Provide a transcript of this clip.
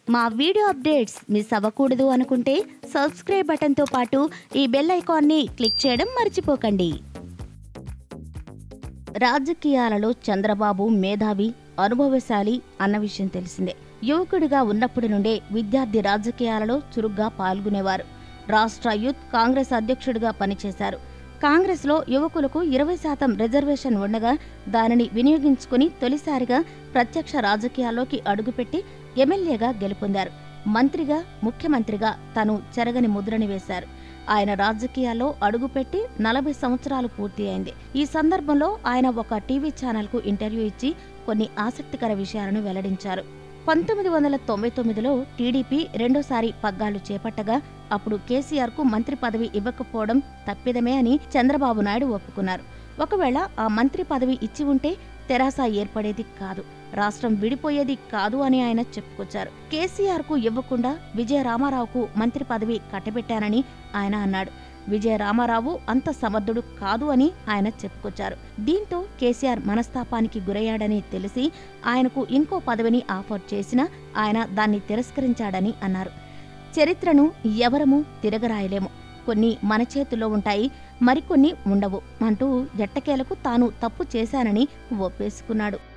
మా video updates miss అవ్వకూడదు అనుకుంటే సబ్స్క్రైబ్ బటన్తో పాటు ఈ బెల్ ఐకాన్ని క్లిక్ చేయడం మర్చిపోకండి రాజకీయాలలో చంద్రబాబు మేధావి అనుభవశాలి అన్న విషయం తెలిసిందే యువకుడిగా ఉన్నప్పటి నుండే విద్యార్థి రాజకీయాలలో చురుగ్గా పాల్గొనేవారు రాష్ట్ర యూత్ కాంగ్రెస్ అధ్యక్షుడిగా పనిచేశారు కాంగ్రెస్లో యువకులకు ఇరవై శాతం రిజర్వేషన్ ఉండగా దానిని వినియోగించుకుని తొలిసారిగా ప్రత్యక్ష రాజకీయాల్లోకి అడుగుపెట్టి ఎమ్మెల్యేగా గెలుపొందారు మంత్రిగా ముఖ్యమంత్రిగా తను చెరగని ముద్రని వేశారు ఆయన రాజకీయాల్లో అడుగుపెట్టి నలభై సంవత్సరాలు పూర్తి అయింది ఈ సందర్భంలో ఆయన ఒక టీవీ ఛానల్కు ఇంటర్వ్యూ ఇచ్చి కొన్ని ఆసక్తికర విషయాలను వెల్లడించారు పంతొమ్మిది వందల తొంభై తొమ్మిదిలో టీడీపీ రెండోసారి పగ్గాలు చేపట్టగా అప్పుడు కేసీఆర్కు మంత్రి పదవి ఇవ్వకపోవడం తప్పిదమే అని చంద్రబాబు నాయుడు ఒప్పుకున్నారు ఒకవేళ ఆ మంత్రి పదవి ఇచ్చి ఉంటే తెరాస ఏర్పడేది కాదు రాష్ట్రం విడిపోయేది కాదు అని ఆయన చెప్పుకొచ్చారు కేసీఆర్ కు ఇవ్వకుండా విజయ రామారావుకు మంత్రి పదవి కట్టబెట్టానని ఆయన అన్నాడు విజయ రామారావు అంత సమర్థుడు కాదు అని ఆయన చెప్పుకొచ్చారు దీంతో కేసీఆర్ మనస్తాపానికి గురయ్యాడని తెలిసి ఆయనకు ఇంకో పదవిని ఆఫర్ చేసినా ఆయన దాన్ని తిరస్కరించాడని అన్నారు చరిత్రను ఎవరము తిరగరాయలేము కొన్ని మన చేతుల్లో ఉంటాయి మరికొన్ని ఉండవు అంటూ ఎట్టకేలకు తాను తప్పు చేశానని ఒప్పేసుకున్నాడు